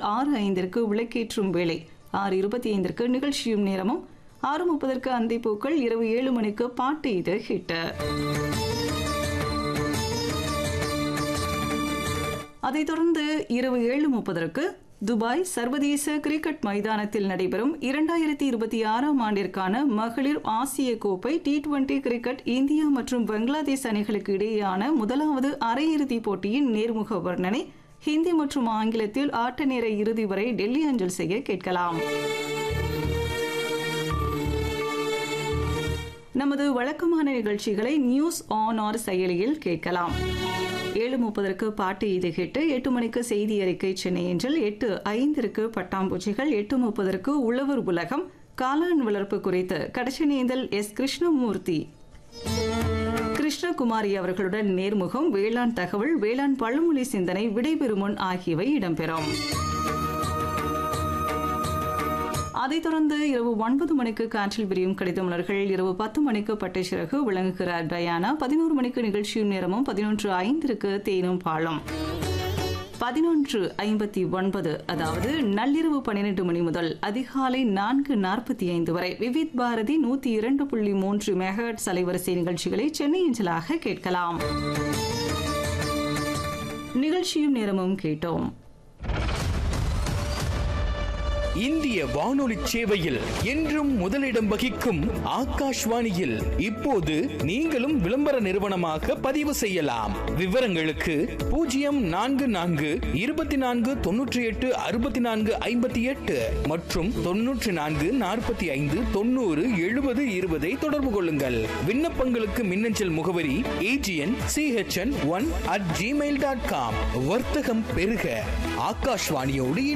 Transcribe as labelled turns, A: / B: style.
A: ஆறு ஐந்திற்கு விளக்கேற்றும் வேளை ஆறு இருபத்தி ஐந்திற்கு நிகழ்ச்சியும் நேரமும் ஆறு முப்பதற்கு அந்திப்பூக்கள் இரவு ஏழு மணிக்கு பாட்டு இது ஹிட்டு அதைத் தொடர்ந்து இரவு ஏழு முப்பதற்கு துபாய் சர்வதேச கிரிக்கெட் மைதானத்தில் நடைபெறும் இரண்டாயிரத்தி இருபத்தி ஆறாம் ஆண்டிற்கான மகளிர் ஆசிய கோப்பை டி டுவெண்டி கிரிக்கெட் இந்தியா மற்றும் பங்களாதேஷ் அணிகளுக்கு இடையேயான முதலாவது அரையிறுதிப் போட்டியின் நேர்முக வர்ணனை ஹிந்தி மற்றும் ஆங்கிலத்தில் ஆட்ட நேர இறுதி வரை டெல்லி அஞ்சல் செய்ய கேட்கலாம் நமது வழக்கமான நிகழ்ச்சிகளை நியூஸ் ஆன் ஆர் செயலியில் கேட்கலாம் ஏழு முப்பதற்கு பாட்டு இது கேட்டு எட்டு மணிக்கு செய்தி அறிக்கை சென்னை என்றில் எட்டு ஐந்திற்கு பட்டாம்பூச்சிகள் எட்டு முப்பதற்கு உழவர் உலகம் காளான் வளர்ப்பு குறித்து கடச்சனேந்தல் எஸ் கிருஷ்ணமூர்த்தி கிருஷ்ணகுமாரி அவர்களுடன் நேர்முகம் வேளாண் தகவல் வேளாண் பழமொழி சிந்தனை விடைபெறும் முன் ஆகியவை இடம்பெறும் அதைத் தொடர்ந்து இரவு ஒன்பது மணிக்கு காற்றில் விரியும் கடித மலர்கள் இரவு பத்து மணிக்கு பட்டை சிறகு விளங்குகிறார் டயானா பதினோரு மணிக்கு நிகழ்ச்சியும் நேரமும் பதினொன்று ஐந்திற்கு தேனும் பாலும் பதினொன்று ஐம்பத்தி ஒன்பது அதாவது நள்ளிரவு பன்னிரண்டு மணி முதல் அதிகாலை நான்கு நாற்பத்தி ஐந்து வரை விவித் பாரதி நூத்தி இரண்டு புள்ளி மூன்று மெகட் அலைவரிசை நிகழ்ச்சிகளை சென்னை அஞ்சலாக கேட்கலாம் நிகழ்ச்சியும் நேரமும் கேட்டோம்
B: இந்திய வானொலி சேவையில் என்றும் முதலிடம் வகிக்கும் ஆகாஷ்வாணியில் இப்போது நீங்களும் விளம்பர நிறுவனமாக பதிவு செய்யலாம் விவரங்களுக்கு பூஜ்ஜியம் நான்கு நான்கு இருபத்தி நான்கு தொன்னூற்றி எட்டு அறுபத்தி நான்கு ஐம்பத்தி எட்டு மற்றும் தொன்னூற்றி நான்கு நாற்பத்தி ஐந்து தொண்ணூறு எழுபது இருபதை தொடர்பு கொள்ளுங்கள் விண்ணப்பங்களுக்கு மின்னஞ்சல் முகவரி AGN CHN one at Gmail dot com வர்த்தகம் பெருக ஆகாஷ்வாணியோடு